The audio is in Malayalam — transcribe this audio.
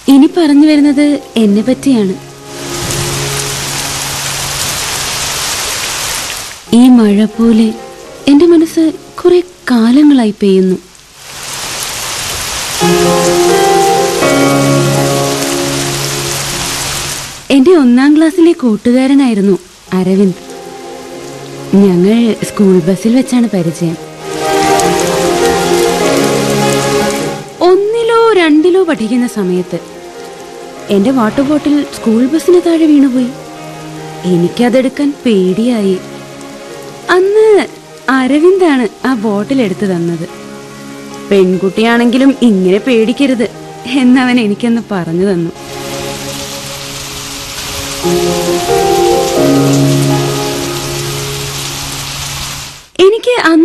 ഇനി പറഞ്ഞു വരുന്നത് എന്നെ പറ്റിയാണ് ഈ മഴ പോലെ എന്റെ മനസ്സ് കുറെ കാലങ്ങളായി പെയ്യുന്നു എന്റെ ഒന്നാം ക്ലാസ്സിലെ കൂട്ടുകാരനായിരുന്നു അരവിന്ദ് ഞങ്ങൾ സ്കൂൾ ബസ്സിൽ വെച്ചാണ് പരിചയം ഒന്നിലോ രണ്ടിലോ പഠിക്കുന്ന സമയത്ത് എന്റെ വാട്ടർ ബോട്ടിൽ സ്കൂൾ ബസ്സിന് താഴെ വീണുപോയി എനിക്കതെടുക്കാൻ പേടിയായി അന്ന് അരവിന്ദാണ് ആ ബോട്ടിൽ എടുത്തു തന്നത് പെൺകുട്ടിയാണെങ്കിലും ഇങ്ങനെ പേടിക്കരുത് എന്നവൻ എനിക്കൊന്ന് പറഞ്ഞു തന്നു